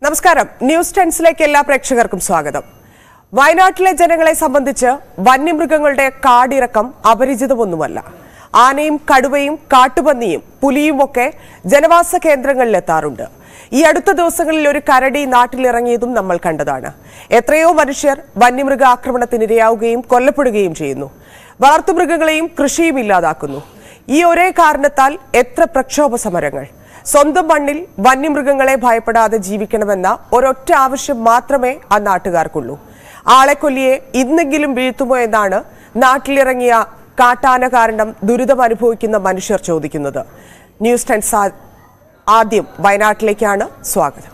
നമസ്കാരം ന്യൂസ് ടെൻസിലേക്ക് എല്ലാ പ്രേക്ഷകർക്കും സ്വാഗതം വയനാട്ടിലെ ജനങ്ങളെ സംബന്ധിച്ച് വന്യമൃഗങ്ങളുടെ കാടിറക്കം അപരിചിതമൊന്നുമല്ല ആനയും കടുവയും കാട്ടുപന്നിയും പുലിയുമൊക്കെ ജനവാസ കേന്ദ്രങ്ങളിലെത്താറുണ്ട് ഈ അടുത്ത ദിവസങ്ങളിൽ ഒരു കരടി നാട്ടിലിറങ്ങിയതും നമ്മൾ കണ്ടതാണ് എത്രയോ മനുഷ്യർ വന്യമൃഗ ആക്രമണത്തിനിരയാവുകയും കൊല്ലപ്പെടുകയും ചെയ്യുന്നു വളർത്തുമൃഗങ്ങളെയും കൃഷിയും ഇല്ലാതാക്കുന്നു ഈ ഒരേ കാരണത്താൽ എത്ര പ്രക്ഷോഭ സമരങ്ങൾ സ്വന്തം മണ്ണിൽ വന്യമൃഗങ്ങളെ ഭയപ്പെടാതെ ജീവിക്കണമെന്ന ഒരൊറ്റ ആവശ്യം മാത്രമേ ആ നാട്ടുകാർക്കുള്ളൂ ആളെക്കൊല്ലിയെ ഇന്നെങ്കിലും വീഴ്ത്തുമോ എന്നാണ് നാട്ടിലിറങ്ങിയ കാട്ടാന കാരണം ദുരിതം അനുഭവിക്കുന്ന മനുഷ്യർ ചോദിക്കുന്നത് ന്യൂസ് ടെൻസ് ആ- ആദ്യം വയനാട്ടിലേക്കാണ് സ്വാഗതം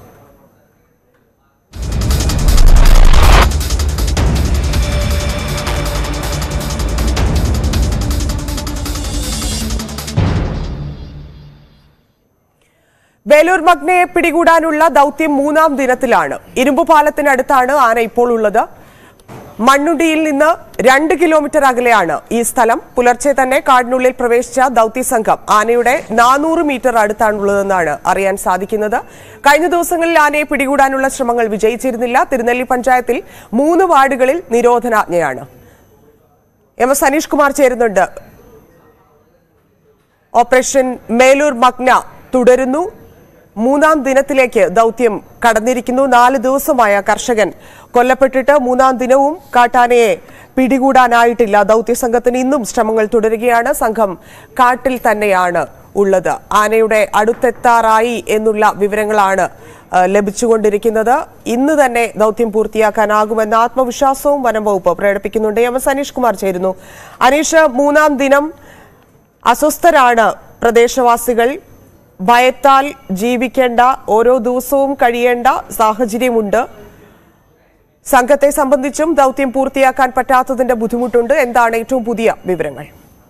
വേലൂർ മഗ്നയെ പിടികൂടാനുള്ള ദൗത്യം മൂന്നാം ദിനത്തിലാണ് ഇരുമ്പുപാലത്തിനടുത്താണ് ആന ഇപ്പോൾ ഉള്ളത് മണ്ണുടിയിൽ നിന്ന് രണ്ട് കിലോമീറ്റർ അകലെയാണ് ഈ സ്ഥലം പുലർച്ചെ തന്നെ കാടിനുള്ളിൽ പ്രവേശിച്ച ദൗത്യ സംഘം ആനയുടെ നാനൂറ് മീറ്റർ അടുത്താണുള്ളതെന്നാണ് അറിയാൻ സാധിക്കുന്നത് കഴിഞ്ഞ ദിവസങ്ങളിൽ ആനയെ പിടികൂടാനുള്ള ശ്രമങ്ങൾ വിജയിച്ചിരുന്നില്ല തിരുനെല്ലി പഞ്ചായത്തിൽ മൂന്ന് വാർഡുകളിൽ നിരോധനാജ്ഞയാണ് എം എസ് അനീഷ് കുമാർ ചേരുന്നുണ്ട് ഓപ്പറേഷൻ മേലൂർ മഗ്ന തുടരുന്നു മൂന്നാം ദിനത്തിലേക്ക് ദൗത്യം കടന്നിരിക്കുന്നു നാല് ദിവസമായ കർഷകൻ കൊല്ലപ്പെട്ടിട്ട് മൂന്നാം ദിനവും കാട്ടാനയെ പിടികൂടാനായിട്ടില്ല ദൗത്യ സംഘത്തിന് ഇന്നും ശ്രമങ്ങൾ തുടരുകയാണ് സംഘം കാട്ടിൽ തന്നെയാണ് ഉള്ളത് ആനയുടെ അടുത്തെത്താറായി എന്നുള്ള വിവരങ്ങളാണ് ആ, ലഭിച്ചുകൊണ്ടിരിക്കുന്നത് ഇന്ന് തന്നെ ദൗത്യം പൂർത്തിയാക്കാനാകുമെന്ന ആത്മവിശ്വാസവും വനം വകുപ്പ് പ്രകടിപ്പിക്കുന്നുണ്ട് എം എസ് അനീഷ് കുമാർ ചേരുന്നു അനീഷ് മൂന്നാം ദിനം അസ്വസ്ഥരാണ് പ്രദേശവാസികൾ ഭയത്താൽ ജീവിക്കേണ്ട ഓരോ ദിവസവും കഴിയേണ്ട സാഹചര്യമുണ്ട് സംഘത്തെ സംബന്ധിച്ചും ദൗത്യം പൂർത്തിയാക്കാൻ പറ്റാത്തതിന്റെ ബുദ്ധിമുട്ടുണ്ട് എന്താണ് ഏറ്റവും പുതിയ വിവരങ്ങൾ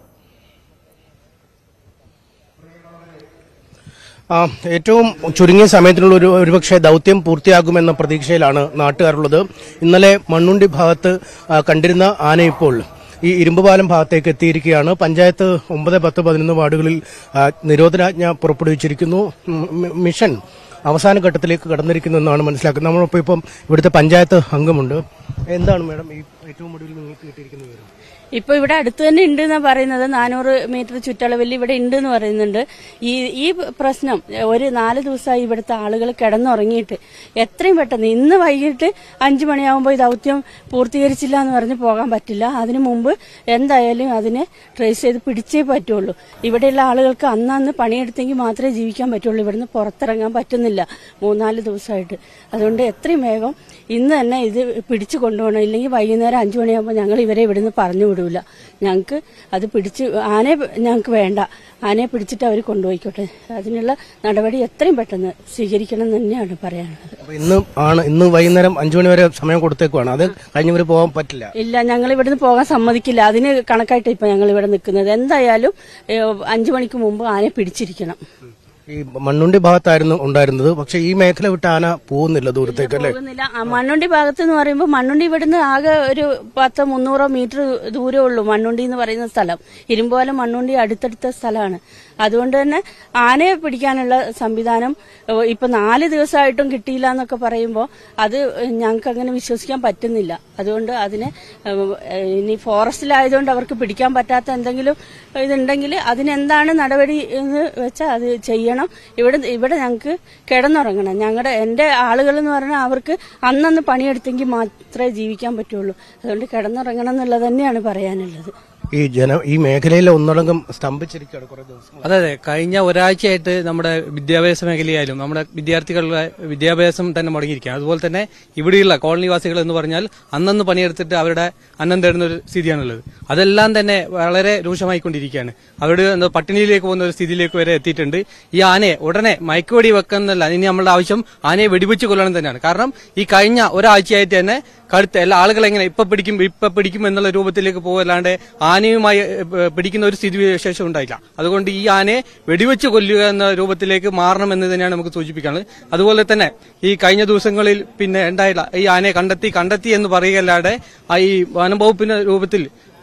ആ, ഏറ്റവും ചുരുങ്ങിയ സമയത്തിനുള്ള ഒരു ഒരുപക്ഷെ ദൗത്യം പൂർത്തിയാകുമെന്ന പ്രതീക്ഷയിലാണ് നാട്ടുകാരുള്ളത് ഇന്നലെ മണ്ണുണ്ടി ഭാഗത്ത് ആ, കണ്ടിരുന്ന ആന ഇപ്പോൾ ഈ ഇരുമ്പുപാലം ഭാഗത്തേക്ക് എത്തിയിരിക്കുകയാണ് പഞ്ചായത്ത് ഒമ്പത് പത്ത് പതിനൊന്ന് വാർഡുകളിൽ ആ, നിരോധനാജ്ഞ പുറപ്പെടുവിച്ചിരിക്കുന്നു ഉം, മി- മിഷൻ അവസാന ഘട്ടത്തിലേക്ക് കടന്നിരിക്കുന്നു എന്നാണ് മനസ്സിലാക്കുന്നത് നമ്മളിപ്പോൾ ഇപ്പം ഇവിടുത്തെ പഞ്ചായത്ത് അംഗമുണ്ട് എന്താണ് മാഡം ഈ ഏറ്റവും ഒടുവിൽ നിങ്ങൾക്ക് കിട്ടിയിരിക്കുന്ന വിവരം ഇപ്പൊ ഇവിടെ അടുത്ത് തന്നെ ഉണ്ട് എന്നാ പറയുന്നത് നാനൂറ് മീറ്റർ ചുറ്റളവിൽ ഇവിടെ ഉണ്ട് എന്ന് പറയുന്നുണ്ട് ഈ ഈ പ്രശ്നം ഒരു നാല് ദിവസമായി ഇവിടുത്തെ ആളുകൾ കിടന്നുറങ്ങിയിട്ട് എത്രയും പെട്ടെന്ന് ഇന്ന് വൈകിട്ട് അഞ്ചു മണിയാകുമ്പോൾ ഈ ദൗത്യം പൂർത്തീകരിച്ചില്ല എന്ന് പറഞ്ഞ് പോകാൻ പറ്റില്ല അതിനു മുമ്പ് എന്തായാലും അതിനെ ട്രേസ് ചെയ്ത് പിടിച്ചേ പറ്റുള്ളൂ ഇവിടെയുള്ള ആളുകൾക്ക് അന്നന്ന് പണിയെടുത്തെങ്കിൽ മാത്രമേ ജീവിക്കാൻ പറ്റുള്ളൂ ഇവിടുന്ന് പുറത്തിറങ്ങാൻ പറ്റുന്നില്ല മൂന്നാല് ദിവസമായിട്ട് അതുകൊണ്ട് എത്രയും വേഗം ഇന്ന് തന്നെ ഇത് പിടിച്ചു കൊണ്ടുപോകണം ഇല്ലെങ്കിൽ വൈകുന്നേരം അഞ്ചു മണിയാകുമ്പോൾ ഞങ്ങൾ ഇവരെ ഇവിടുന്ന് പറഞ്ഞു വിടൂല ഞങ്ങൾക്ക് അത് പിടിച്ച് ആനയെ ഞങ്ങൾക്ക് വേണ്ട ആനയെ പിടിച്ചിട്ട് അവർ കൊണ്ടുപോയിക്കോട്ടെ അതിനുള്ള നടപടി എത്രയും പെട്ടെന്ന് സ്വീകരിക്കണം എന്ന് തന്നെയാണ് പറയാനുള്ളത് അപ്പൊ ഇന്ന് ആണ് ഇന്ന് വൈകുന്നേരം അഞ്ചു മണി വരെ സമയം കൊടുത്തേക്കുവാണ് അത് കഴിഞ്ഞവർ പോകാൻ പറ്റില്ല ഇല്ല ഞങ്ങൾ ഇവിടുന്ന് പോകാൻ സമ്മതിക്കില്ല അതിന് കണക്കായിട്ട് ഇപ്പൊ ഞങ്ങൾ ഇവിടെ നിൽക്കുന്നത് എന്തായാലും ഏഹ്, അഞ്ചു മണിക്ക് മുമ്പ് ആനയെ പിടിച്ചിരിക്കണം ഈ മണ്ണുണ്ടി ഭാഗത്തായിരുന്നു ഉണ്ടായിരുന്നത് പക്ഷെ ഈ മേഖല വിട്ട് ആന പോകുന്നില്ല ദൂരത്തേക്ക് അല്ലേ പോകുന്നില്ല ആ മണ്ണുണ്ടി ഭാഗത്ത് എന്ന് പറയുമ്പോൾ മണ്ണുണ്ടി ഇവിടുന്ന് ആകെ ഒരു പത്ത് മുന്നൂറോ മീറ്റർ ദൂരമേ ഉള്ളൂ മണ്ണുണ്ടി എന്ന് പറയുന്ന സ്ഥലം ഇരുമ്പോലം മണ്ണുണ്ടി അടുത്തടുത്ത സ്ഥലമാണ് അതുകൊണ്ട് തന്നെ ആനയെ പിടിക്കാനുള്ള സംവിധാനം ഏഹ്, ഇപ്പൊ നാല് ദിവസമായിട്ടും കിട്ടിയില്ല എന്നൊക്കെ പറയുമ്പോൾ അത് ഞങ്ങൾക്ക് അങ്ങനെ വിശ്വസിക്കാൻ പറ്റുന്നില്ല അതുകൊണ്ട് അതിനെ ഏഹ്, ഇനി ഫോറസ്റ്റിലായതുകൊണ്ട് അവർക്ക് പിടിക്കാൻ പറ്റാത്ത എന്തെങ്കിലും ഇതുണ്ടെങ്കിൽ അതിനെന്താണ് നടപടി എന്ന് വെച്ചാൽ അത് ചെയ്യണം ഇവിടെ ഇവിടെ ഞങ്ങൾക്ക് കിടന്നുറങ്ങണം ഞങ്ങളുടെ എൻ്റെ ആളുകൾ എന്ന് പറഞ്ഞാൽ അവർക്ക് അന്നന്ന് പണിയെടുത്തെങ്കിൽ മാത്രമേ ജീവിക്കാൻ പറ്റുള്ളൂ അതുകൊണ്ട് കിടന്നുറങ്ങണം എന്നുള്ളത് തന്നെയാണ് പറയാനുള്ളത് ഈ ജന ഈ മേഖലയിൽ ഒന്നടങ്കം സ്തംഭിച്ചിരിക്കുകയാണ് കുറെ ദിവസം അതെ അതെ കഴിഞ്ഞ ഒരാഴ്ചയായിട്ട് നമ്മുടെ വിദ്യാഭ്യാസ മേഖലയായാലും നമ്മുടെ വിദ്യാർത്ഥികളുടെ വിദ്യാഭ്യാസം തന്നെ മുടങ്ങിയിരിക്കുകയാണ് അതുപോലെ തന്നെ ഇവിടെയുള്ള കോളനിവാസികൾ എന്ന് പറഞ്ഞാൽ അന്നന്ന് പണിയെടുത്തിട്ട് അവരുടെ അന്നം തേടുന്ന ഒരു സ്ഥിതിയാണുള്ളത് അതെല്ലാം തന്നെ വളരെ രൂക്ഷമായിക്കൊണ്ടിരിക്കുകയാണ് അവരുടെ എന്താ പട്ടിണിയിലേക്ക് പോകുന്ന ഒരു സ്ഥിതിയിലേക്ക് വരെ എത്തിയിട്ടുണ്ട് ഈ ആനയെ ഉടനെ മയക്കുവെടി വെക്കുന്നല്ല ഇനി നമ്മളുടെ ആവശ്യം ആനയെ വെടിവെച്ച് കൊല്ലണം തന്നെയാണ് കാരണം ഈ കഴിഞ്ഞ ഒരാഴ്ചയായിട്ട് തന്നെ കടുത്ത എല്ലാ ആളുകൾ എങ്ങനെ ഇപ്പൊ പിടിക്കും ഇപ്പൊ പിടിക്കും എന്നുള്ള രൂപത്തിലേക്ക് പോകല്ലാണ്ട് ആനയുമായി ഏഹ്, പിടിക്കുന്ന ഒരു സ്ഥിതിവിശേഷം ഉണ്ടായില്ല അതുകൊണ്ട് ഈ ആനയെ വെടിവെച്ച് കൊല്ലുക എന്ന രൂപത്തിലേക്ക് മാറണം എന്ന് തന്നെയാണ് നമുക്ക് സൂചിപ്പിക്കാനുള്ളത് അതുപോലെ തന്നെ ഈ കഴിഞ്ഞ ദിവസങ്ങളിൽ പിന്നെ ഉണ്ടായില്ല ഈ ആനയെ കണ്ടെത്തി കണ്ടെത്തി എന്ന് പറയുകയല്ലാതെ ആ ഈ വനം വകുപ്പിന്റെ രൂപത്തിൽ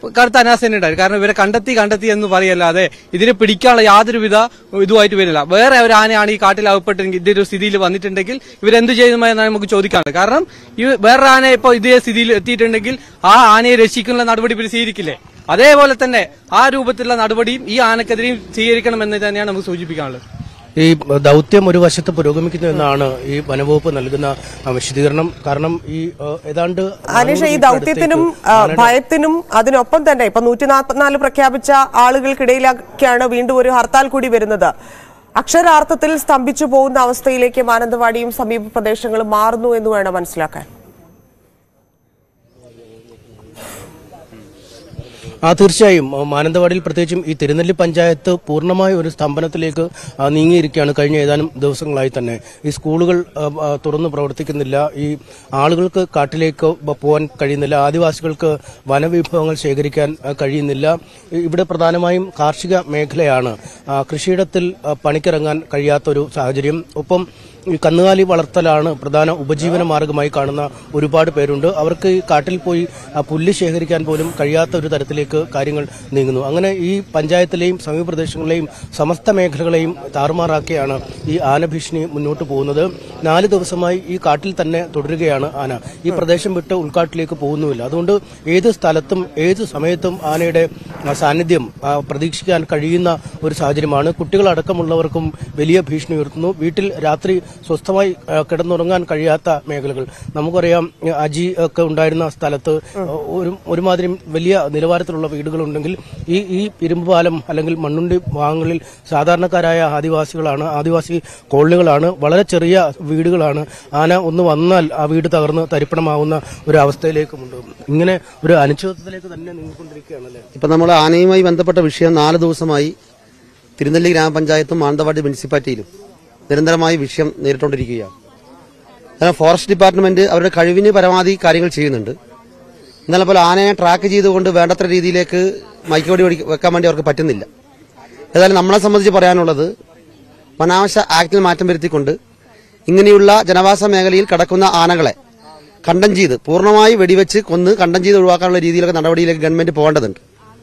കടുത്ത അനാസ തന്നെ ഉണ്ടായി കാരണം ഇവരെ കണ്ടെത്തി കണ്ടെത്തി എന്ന് പറയല്ലാതെ ഇതിനെ പിടിക്കാനുള്ള യാതൊരുവിധ ഇതുമായിട്ട് വരില്ല വേറെ ഒരു ആനയാണ് ഈ കാട്ടിൽ അകപ്പെട്ടെങ്കിൽ ഇതൊരു സ്ഥിതിയിൽ വന്നിട്ടുണ്ടെങ്കിൽ ഇവരെന്ത് ചെയ്യുമെന്നാണ് നമുക്ക് ചോദിക്കാനുള്ളത് കാരണം ഈ വേറൊരു ആന ഇപ്പോൾ ഇതേ സ്ഥിതിയിൽ എത്തിയിട്ടുണ്ടെങ്കിൽ ആ ആനയെ രക്ഷിക്കുന്ന നടപടി ഇവർ സ്വീകരിക്കില്ലേ അതേപോലെ തന്നെ ആ രൂപത്തിലുള്ള നടപടിയും ഈ ആനക്കെതിരെയും സ്വീകരിക്കണമെന്ന് തന്നെയാണ് നമുക്ക് സൂചിപ്പിക്കാനുള്ളത് ഈ ദൗത്യം ഒരു വശത്ത് പുരോഗമിക്കുന്നു എന്നാണ് ഈ വനവകുപ്പ് നൽകുന്ന ആ, വിശദീകരണം കാരണം ഈ ആ, ഏതാണ്ട് അനീഷ ഈ ദൗത്യത്തിനും ആ, ഭയത്തിനും അതിനൊപ്പം തന്നെ ഇപ്പൊ നൂറ്റി നാൽപ്പത്തിനാല് പ്രഖ്യാപിച്ച ആളുകൾക്കിടയിലൊക്കെയാണ് വീണ്ടും ഒരു ഹർത്താൽ കൂടി വരുന്നത് അക്ഷരാർത്ഥത്തിൽ സ്തംഭിച്ചു പോകുന്ന അവസ്ഥയിലേക്ക് മാനന്തവാടിയും സമീപ പ്രദേശങ്ങളും മാറുന്നു എന്ന് വേണം മനസ്സിലാക്കാൻ ആ തീർച്ചയായും ആ, മാനന്തവാടിയിൽ പ്രത്യേകിച്ചും ഈ തിരുനെല്ലി പഞ്ചായത്ത് പൂർണ്ണമായ ഒരു സ്തംഭനത്തിലേക്ക് ആ, നീങ്ങിയിരിക്കുകയാണ് കഴിഞ്ഞ ഏതാനും ദിവസങ്ങളായി തന്നെ ഈ സ്കൂളുകൾ ആ, ആ, തുറന്നു പ്രവർത്തിക്കുന്നില്ല ഈ ആളുകൾക്ക് കാട്ടിലേക്ക് ബ- പോകാൻ കഴിയുന്നില്ല ആദിവാസികൾക്ക് വനവിഭവങ്ങൾ ശേഖരിക്കാൻ ആ, കഴിയുന്നില്ല ഇ- ഇവിടെ പ്രധാനമായും കാർഷിക മേഖലയാണ് ആ, കൃഷിയിടത്തിൽ ആ, പണിക്കിറങ്ങാൻ കഴിയാത്തൊരു സാഹചര്യം ഒപ്പം ഈ കന്നുകാലി വളർത്തലാണ് പ്രധാന ഉപജീവന മാർഗമായി കാണുന്ന ഒരുപാട് പേരുണ്ട് അവർക്ക് ഈ കാട്ടിൽ പോയി ആ പുല്ല് ശേഖരിക്കാൻ പോലും കഴിയാത്ത ഒരു തരത്തിലേക്ക് കാര്യങ്ങൾ നീങ്ങുന്നു അങ്ങനെ ഈ പഞ്ചായത്തിലെയും സമീപ പ്രദേശങ്ങളിലെയും സമസ്ത മേഖലകളെയും താറുമാറാക്കിയാണ് ഈ ആന ഭീഷണി മുന്നോട്ട് പോകുന്നത് നാല് ദിവസമായി ഈ കാട്ടിൽ തന്നെ തുടരുകയാണ് ആന ഈ പ്രദേശം വിട്ട് ഉൾക്കാട്ടിലേക്ക് പോകുന്നുമില്ല അതുകൊണ്ട് ഏത് സ്ഥലത്തും ഏത് സമയത്തും ആനയുടെ ആ, സാന്നിധ്യം ആ, പ്രതീക്ഷിക്കാൻ കഴിയുന്ന ഒരു സാഹചര്യമാണ് കുട്ടികളടക്കമുള്ളവർക്കും വലിയ ഭീഷണി ഉയർത്തുന്നു വീട്ടിൽ രാത്രി സ്വസ്ഥമായി ആ, കിടന്നുറങ്ങാൻ കഴിയാത്ത മേഖലകൾ നമുക്കറിയാം ഈ അജി ഒക്കെ ഉണ്ടായിരുന്ന സ്ഥലത്ത് ഒരു ഒരുമാതിരി വലിയ നിലവാരത്തിലുള്ള വീടുകളുണ്ടെങ്കിൽ ഈ ഈ ഇരുമ്പുപാലം അല്ലെങ്കിൽ മണ്ണുണ്ടി ഭാഗങ്ങളിൽ സാധാരണക്കാരായ ആദിവാസികളാണ് ആദിവാസി കോളനികളാണ് വളരെ ചെറിയ വീടുകളാണ് ആന ഒന്ന് വന്നാൽ ആ വീട് തകർന്ന് തരിപ്പണമാവുന്ന ഒരു അവസ്ഥയിലേക്കുമുണ്ട് ഇങ്ങനെ ഒരു അനിശ്ചിതത്വത്തിലേക്ക് തന്നെ നീങ്ങിക്കൊണ്ടിരിക്കുകയാണല്ലേ ഇപ്പം നമ്മൾ ആനയുമായി ബന്ധപ്പെട്ട വിഷയം നാല് ദിവസമായി തിരുനെല്ലി ഗ്രാമപഞ്ചായത്തും മാനന്തവാടി മുനിസിപ്പാലിറ്റിയിലും നിരന്തരമായി വിഷയം നേരിട്ടുകൊണ്ടിരിക്കുകയാണ് കാരണം ഫോറസ്റ്റ് ഡിപ്പാർട്ട്മെന്റ് അവരുടെ കഴിവിന് പരമാവധി കാര്യങ്ങൾ ചെയ്യുന്നുണ്ട് എന്നാൽ പോലെ ആനയെ ട്രാക്ക് ചെയ്തുകൊണ്ട് വേണ്ടത്ര രീതിയിലേക്ക് മയക്കുവടി ഓടി- വെക്കാൻ വേണ്ടി അവർക്ക് പറ്റുന്നില്ല ഏതായാലും നമ്മളെ സംബന്ധിച്ച് പറയാനുള്ളത് വനാവശ ആക്ടിൽ മാറ്റം വരുത്തിക്കൊണ്ട് ഇങ്ങനെയുള്ള ജനവാസ മേഖലയിൽ കിടക്കുന്ന ആനകളെ കണ്ടം ചെയ്ത് പൂർണ്ണമായി വെടിവെച്ച് കൊന്ന് കണ്ടം ചെയ്ത് ഒഴിവാക്കാനുള്ള രീതിയിലൊക്കെ നടപടിയിലേക്ക് ഗവൺമെന്റ് പോകേണ്ടതുണ്ട്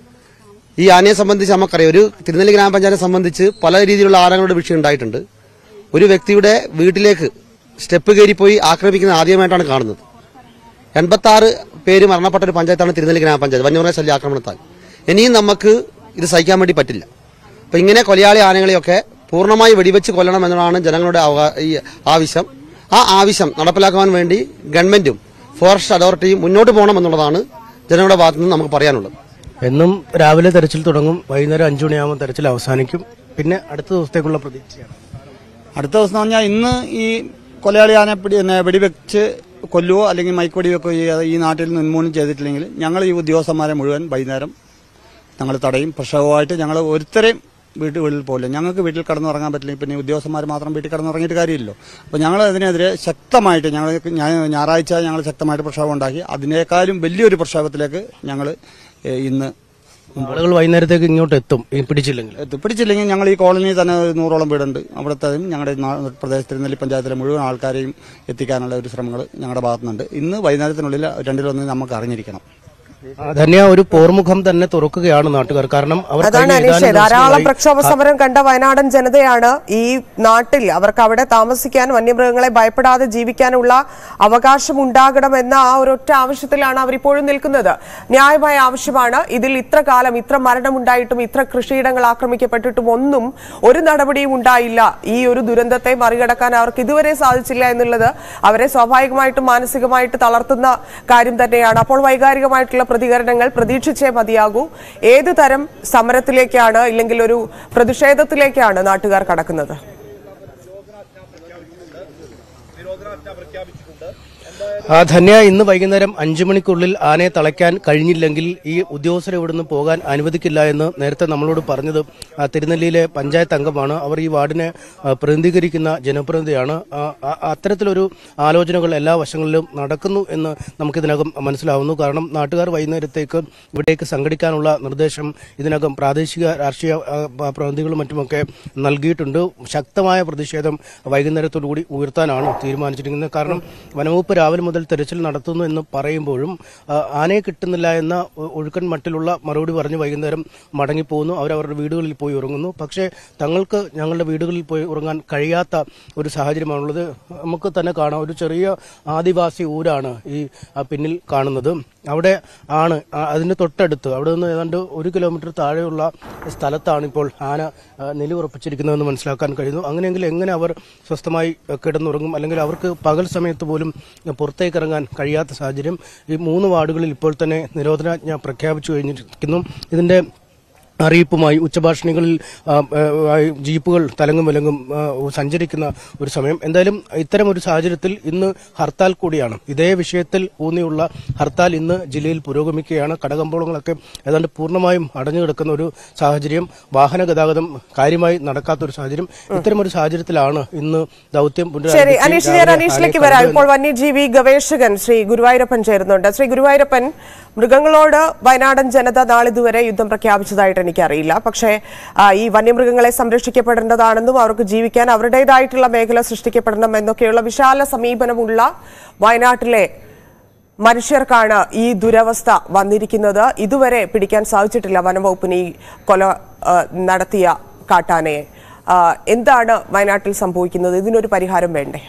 ഈ ആനയെ സംബന്ധിച്ച് നമുക്കറിയാം ഒരു തിരുനെല്ലി ഗ്രാമപഞ്ചായത്തെ സംബന്ധിച്ച് പല രീതിയിലുള്ള ആനകളുടെ വിഷയം ഉണ്ടായിട്ടുണ്ട് ഒരു വ്യക്തിയുടെ വീട്ടിലേക്ക് സ്റ്റെപ്പ് കയറിപ്പോയി ആക്രമിക്കുന്ന ആദ്യമായിട്ടാണ് കാണുന്നത് എൺപത്തി ആറ് പേര് മരണപ്പെട്ട ഒരു പഞ്ചായത്താണ് തിരുനെല്ലി ഗ്രാമപഞ്ചായത്ത് വന്യമൃഗ ശല്യ ആക്രമണത്താൽ ഇനിയും നമുക്ക് ഇത് സഹിക്കാൻ വേണ്ടി പറ്റില്ല അപ്പൊ ഇങ്ങനെ കൊലയാളി ആനകളെയൊക്കെ പൂർണ്ണമായി വെടിവെച്ച് കൊല്ലണം എന്നതാണ് ജനങ്ങളുടെ അവകാ- ഈ ആവശ്യം ആ ആവശ്യം നടപ്പിലാക്കുവാൻ വേണ്ടി ഗവൺമെന്റും ഫോറസ്റ്റ് അതോറിറ്റിയും മുന്നോട്ട് പോകണം എന്നുള്ളതാണ് ജനങ്ങളുടെ ഭാഗത്തു നിന്ന് നമുക്ക് പറയാനുള്ളത് എന്നും രാവിലെ തെരച്ചിൽ തുടങ്ങും വൈകുന്നേരം അഞ്ചു മണിയാകുമ്പോൾ തെരച്ചിൽ അവസാനിക്കും പിന്നെ അടുത്ത ദിവസത്തേക്കുള്ള പ്രതീക്ഷയാണ് അടുത്ത ദിവസം എന്ന് പറഞ്ഞാൽ ഇന്ന് ഈ കൊലയാളി ആനെ പിടി പിന്നെ വെടിവെച്ച് കൊല്ലുവോ അല്ലെങ്കിൽ മയക്കുവെടി വെക്കുകയോ ചെയ്യാതെ ഈ നാട്ടിൽ നിന്ന് ഉന്മൂലനം ചെയ്തിട്ടില്ലെങ്കിൽ ഞങ്ങൾ ഈ ഉദ്യോഗസ്ഥന്മാരെ മുഴുവൻ വൈകുന്നേരം ഞങ്ങൾ തടയും പ്രസവമായിട്ട് ഞങ്ങൾ ഒരുത്തരെയും വീട്ടുകളിൽ പോകില്ല ഞങ്ങൾക്ക് വീട്ടിൽ കിടന്നുറങ്ങാൻ പറ്റില്ല പിന്നെ ഈ ഉദ്യോഗസ്ഥന്മാർ മാത്രം വീട്ടിൽ കിടന്നുറങ്ങിയിട്ട് കാര്യമില്ലല്ലോ അപ്പോൾ ഞങ്ങൾ അതിനെതിരെ ശക്തമായിട്ട് ഞങ്ങൾ ഞാ- ഞായറാഴ്ച ഞങ്ങൾ ശക്തമായിട്ട് പ്രക്ഷോഭം ഉണ്ടാക്കി അതിനേക്കാളും വലിയൊരു പ്രക്ഷോഭത്തിലേക്ക് ഞങ്ങൾ ഇന്ന് ആളുകൾ വൈകുന്നേരത്തേക്ക് ഇങ്ങോട്ട് എത്തും ഈ പിടിച്ചില്ലെങ്കിൽ എത്തി. പിടിച്ചില്ലെങ്കിൽ ഞങ്ങൾ ഈ കോളനിയിൽ തന്നെ ഒരു നൂറോളം വീടുണ്ട് അവിടുത്തെയും ഞങ്ങളുടെ നാ- പ്രദേശത്ത് തിരുനെല്ലി പഞ്ചായത്തിലെ മുഴുവൻ ആൾക്കാരെയും എത്തിക്കാനുള്ള ഒരു ശ്രമങ്ങൾ ഞങ്ങളുടെ ഭാഗത്തുനിന്നുണ്ട് ഇന്ന് വൈകുന്നേരത്തിനുള്ളിൽ രണ്ടിലൊന്ന് നമുക്ക് അറിഞ്ഞിരിക്കണം ആ, ധന്യ ഒരു പോർമുഖം തന്നെ തുറക്കുകയാണ് നാട്ടുകാർ കാരണം അവർ അതാണ് കഴിഞ്ഞ അനീഷെ ഏതാനും ധാരാളം ദിവസങ്ങളായി പ്രക്ഷോഭ സമരം കണ്ട വയനാടൻ ജനതയാണ് ഈ നാട്ടിൽ അവർക്ക് അവിടെ താമസിക്കാൻ വന്യമൃഗങ്ങളെ ഭയപ്പെടാതെ ജീവിക്കാനുള്ള അവകാശം ഉണ്ടാകണം എന്ന ആ ഒരൊറ്റ ആവശ്യത്തിലാണ് അവർ ഇപ്പോഴും നിൽക്കുന്നത് ന്യായമായ ആവശ്യമാണ് ഇതിൽ ഇത്ര കാലം ഇത്ര മരണമുണ്ടായിട്ടും ഇത്ര കൃഷിയിടങ്ങൾ ആക്രമിക്കപ്പെട്ടിട്ടും ഒന്നും ഒരു നടപടിയും ഉണ്ടായില്ല ഈ ഒരു ദുരന്തത്തെ മറികടക്കാൻ അവർക്ക് ഇതുവരെ സാധിച്ചില്ല എന്നുള്ളത് അവരെ സ്വാഭാവികമായിട്ടും മാനസികമായിട്ട് തളർത്തുന്ന കാര്യം തന്നെയാണ് അപ്പോൾ വൈകാരികമായിട്ടുള്ള പ്രതികരണങ്ങൾ പ്രതീക്ഷിച്ചേ മതിയാകൂ ഏത് തരം സമരത്തിലേക്കാണ് ഇല്ലെങ്കിൽ ഒരു പ്രതിഷേധത്തിലേക്കാണ് നാട്ടുകാർ കടക്കുന്നത് ആ ധന്യ ഇന്ന് വൈകുന്നേരം അഞ്ചു മണിക്കുള്ളിൽ ആനയെ തളയ്ക്കാൻ കഴിഞ്ഞില്ലെങ്കിൽ ഈ ഉദ്യോഗസ്ഥരെ ഇവിടുന്ന് പോകാൻ അനുവദിക്കില്ല എന്ന് നേരത്തെ നമ്മളോട് പറഞ്ഞത് ആ, തിരുനെല്ലിയിലെ പഞ്ചായത്ത് അംഗമാണ് അവർ ഈ വാർഡിനെ ആ, പ്രതിനിധീകരിക്കുന്ന ജനപ്രതിനിധിയാണ് ആ, ആ, അത്തരത്തിലൊരു ആലോചനകൾ എല്ലാ വശങ്ങളിലും നടക്കുന്നു എന്ന് നമുക്കിതിനകം മനസ്സിലാവുന്നു കാരണം നാട്ടുകാർ വൈകുന്നേരത്തേക്ക് ഇവിടേക്ക് സംഘടിക്കാനുള്ള നിർദ്ദേശം ഇതിനകം പ്രാദേശിക രാഷ്ട്രീയ ആ, പ- പ്രതിനിധികളും മറ്റുമൊക്കെ നൽകിയിട്ടുണ്ട് ശക്തമായ പ്രതിഷേധം വൈകുന്നേരത്തോടുകൂടി ഉയർത്താനാണ് തീരുമാനിച്ചിരിക്കുന്നത് കാരണം വനവകുപ്പ് രാവിലെ രാവിലെ മുതൽ തെരച്ചിൽ നടത്തുന്നു എന്ന് പറയുമ്പോഴും ആ, ആനയെ കിട്ടുന്നില്ല എന്ന ഒ- ഒഴുക്കൻ മട്ടിലുള്ള മറുപടി പറഞ്ഞ് വൈകുന്നേരം മടങ്ങിപ്പോകുന്നു അവരവരുടെ വീടുകളിൽ പോയി ഉറങ്ങുന്നു പക്ഷേ തങ്ങൾക്ക് ഞങ്ങളുടെ വീടുകളിൽ പോയി ഉറങ്ങാൻ കഴിയാത്ത ഒരു സാഹചര്യമാണുള്ളത് നമുക്ക് തന്നെ കാണാം ഒരു ചെറിയ ആദിവാസി ഊരാണ് ഈ ആ, പിന്നിൽ കാണുന്നത് അവിടെ ആണ് ആ, അതിന്റെ തൊട്ടടുത്ത് അവിടെ നിന്ന് ഏതാണ്ട് ഒരു കിലോമീറ്റർ താഴെയുള്ള സ്ഥലത്താണ് ഇപ്പോൾ ആന ആ, നിലയുറപ്പിച്ചിരിക്കുന്നതെന്ന് മനസ്സിലാക്കാൻ കഴിയുന്നു അങ്ങനെയെങ്കിൽ എങ്ങനെ അവർ സ്വസ്ഥമായി ആ, കിടന്നുറങ്ങും അല്ലെങ്കിൽ അവർക്ക് പകൽ സമയത്ത് പോലും പുറത്തേക്ക് ഇറങ്ങാൻ കഴിയാത്ത സാഹചര്യം ഈ മൂന്ന് വാർഡുകളിൽ ഇപ്പോൾ തന്നെ നിരോധനാജ്ഞ പ്രഖ്യാപിച്ചു കഴിഞ്ഞിരിക്കുന്നു ഇതിന്റെ അറിയിപ്പുമായി ഉച്ചഭാഷണികളിൽ ആ, ആ, ആയി ജീപ്പുകൾ തലങ്ങും വിലങ്ങും ആ, സഞ്ചരിക്കുന്ന ഒരു സമയം എന്തായാലും ഇത്തരം ഒരു സാഹചര്യത്തിൽ ഇന്ന് ഹർത്താൽ കൂടിയാണ് ഇതേ വിഷയത്തിൽ ഊന്നിയുള്ള ഹർത്താൽ ഇന്ന് ജില്ലയിൽ പുരോഗമിക്കുകയാണ് കടകമ്പോളങ്ങളൊക്കെ ഏതാണ്ട് പൂർണ്ണമായും അടഞ്ഞു കിടക്കുന്ന ഒരു സാഹചര്യം വാഹന ഗതാഗതം കാര്യമായി നടക്കാത്ത ഒരു സാഹചര്യം ഇത്തരം ഒരു സാഹചര്യത്തിലാണ് ഇന്ന് ദൗത്യം ശരി പുനരാരംഭിച്ച് അനീഷ് ഞാൻ രാവിലെ അനീഷിലേക്ക് ആനയെ വരാം കണ്ടു ഇപ്പോൾ വന്യജീവി ഗവേഷകൻ ശ്രീ ഗുരുവായൂരപ്പൻ ചേരുന്നുണ്ട് ശ്രീ ഗുരുവായൂരപ്പൻ മൃഗങ്ങളോട് വയനാടൻ ജനത നാളിതുവരെ യുദ്ധം പ്രഖ്യാപിച്ചതായിട്ട് എനിക്കറിയില്ല പക്ഷേ ആ, ഈ വന്യമൃഗങ്ങളെ സംരക്ഷിക്കപ്പെടേണ്ടതാണെന്നും അവർക്ക് ജീവിക്കാൻ അവരുടേതായിട്ടുള്ള മേഖല സൃഷ്ടിക്കപ്പെടണം എന്നൊക്കെയുള്ള വിശാല സമീപനമുള്ള വയനാട്ടിലെ മനുഷ്യർക്കാണ് ഈ ദുരവസ്ഥ വന്നിരിക്കുന്നത് ഇതുവരെ പിടിക്കാൻ സാധിച്ചിട്ടില്ല വനംവകുപ്പിന് ഈ കൊല ആ, നടത്തിയ കാട്ടാനയെ ആ, എന്താണ് വയനാട്ടിൽ സംഭവിക്കുന്നത് ഇതിനൊരു പരിഹാരം വേണ്ടേ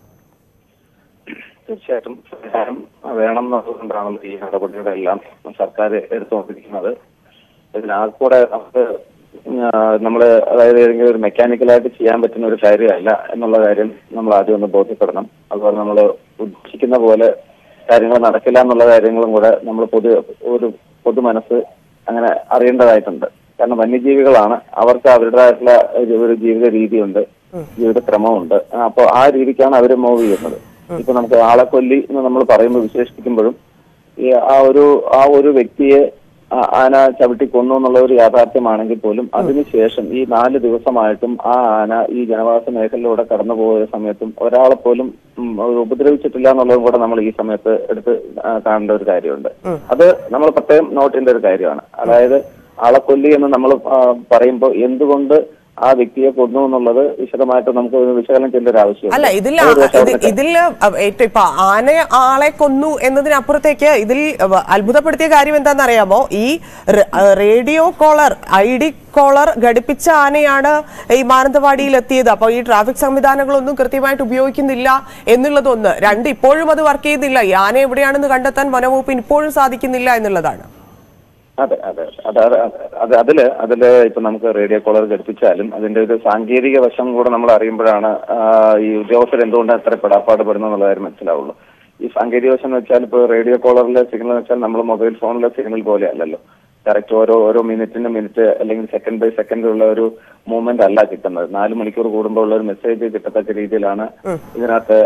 തീർച്ചയായിട്ടും പരിഹാരം വേണം എന്നുള്ളതുകൊണ്ടാണല്ലോ ഈ നടപടിയുടെ എല്ലാം സർക്കാർ എടുത്തുകൊണ്ടിരിക്കുന്നത് ഇതിനാകെക്കൂടെ നമുക്ക് ആ, നമ്മള് അതായത് ഏതെങ്കിലും ഒരു മെക്കാനിക്കലായിട്ട് ചെയ്യാൻ പറ്റുന്ന ഒരു കാര്യമല്ല എന്നുള്ള കാര്യം നമ്മൾ ആദ്യം ഒന്ന് ബോധ്യപ്പെടണം അതുപോലെ നമ്മൾ ഉദ്ദേശിക്കുന്ന പോലെ കാര്യങ്ങൾ നടക്കില്ല എന്നുള്ള കാര്യങ്ങളും കൂടെ നമ്മൾ പൊതു ഒരു പൊതു മനസ്സ് അങ്ങനെ അറിയേണ്ടതായിട്ടുണ്ട് കാരണം വന്യജീവികളാണ് അവർക്ക് അവരുടേതായിട്ടുള്ള ഒരു- ഒരു ജീവിത രീതിയുണ്ട് ജീവിത ക്രമമുണ്ട് അപ്പോൾ ആ രീതിക്കാണ് അവർ മൂവ് ചെയ്യുന്നത് ഇപ്പൊ നമുക്ക് ആളെ കൊല്ലി എന്ന് നമ്മൾ പറയുമ്പോൾ വിശേഷിപ്പിക്കുമ്പോഴും ഈ ആ ഒരു ആ ഒരു വ്യക്തിയെ ആ- ആന ചവിട്ടി കൊന്നു എന്നുള്ള ഒരു യാഥാർത്ഥ്യമാണെങ്കിൽ പോലും അതിനുശേഷം ഈ നാല് ദിവസമായിട്ടും ആ ആന ഈ ജനവാസ മേഖലയിലൂടെ കടന്നുപോയ സമയത്തും ഒരാളെ പോലും ഉം, ഒരു ഉപദ്രവിച്ചിട്ടില്ല എന്നുള്ളതും കൂടെ നമ്മൾ ഈ സമയത്ത് എടുത്ത് ആ, കാണേണ്ട ഒരു കാര്യമുണ്ട് അത് നമ്മൾ പ്രത്യേകം നോട്ട് ചെയ്യേണ്ട ഒരു കാര്യമാണ് അതായത് ആളെ കൊല്ലി എന്ന് നമ്മൾ പറയുമ്പോൾ എന്തുകൊണ്ട് ആ വ്യക്തിയെ കൊന്നു എന്നുള്ളത് വിശദമായിട്ട് നമുക്ക് ഒരു വിശകലനം ചെയ്യേണ്ട ഒരു ആവശ്യമുണ്ട് അല്ല ഇതിൽ അതൊരു പക്ഷേ ഇതിൽ അവിടെ ഇതിൽ ഏറ്റവും ഇപ്പൊ ആന ആളെ കൊന്നു എന്നതിനപ്പുറത്തേക്ക് ഇതിൽ അവ- അത്ഭുതപ്പെടുത്തിയ കാര്യം എന്താണെന്ന് അറിയാമോ ഈ റ- radio collar I D collar ഘടിപ്പിച്ച ആനയാണ് ഈ മാനന്തവാടിയിൽ എത്തിയത് അപ്പോൾ ഈ ട്രാഫിക് സംവിധാനങ്ങളൊന്നും കൃത്യമായിട്ട് ഉപയോഗിക്കുന്നില്ല എന്നുള്ളതൊന്ന് രണ്ട് ഇപ്പോഴും അത് വർക്ക് ചെയ്യുന്നില്ല ഈ ആന എവിടെയാണെന്ന് കണ്ടെത്താൻ വനവകുപ്പിന് ഇപ്പോഴും സാധിക്കുന്നില്ല എന്നുള്ളതാണ് അതെ അതെ അതെ അതെ അതെ അത് അതില് അതില് ഇപ്പൊ നമുക്ക് റേഡിയോ കോളർ ഘടിപ്പിച്ചാലും അതിന്റെ ഒരു സാങ്കേതിക വശം കൂടെ നമ്മൾ അറിയുമ്പോഴാണ് ആ, ഈ ഉദ്യോഗസ്ഥർ എന്തുകൊണ്ടാണ് ഇത്ര പെടാപ്പാട് പെടുന്നത് എന്നുള്ള കാര്യം മനസ്സിലാവുള്ളൂ ഈ സാങ്കേതിക വശം എന്ന് വെച്ചാൽ ഇപ്പൊ റേഡിയോ കോളറിലെ സിഗ്നൽ എന്ന് വെച്ചാൽ നമ്മൾ മൊബൈൽ ഫോണിലെ സിഗ്നൽ പോലെ അല്ലല്ലോ കറക്റ്റ് ഓരോ ഓരോ മിനിറ്റിന് മിനിറ്റ് അല്ലെങ്കിൽ സെക്കൻഡ് ബൈ സെക്കൻഡ് ഉള്ള ഒരു മൂവ്മെന്റ് അല്ല കിട്ടുന്നത് നാല് മണിക്കൂർ കൂടുമ്പോൾ ഉള്ള ഒരു മെസ്സേജ് കിട്ടത്തക്ക രീതിയിലാണ് ഇതിനകത്ത്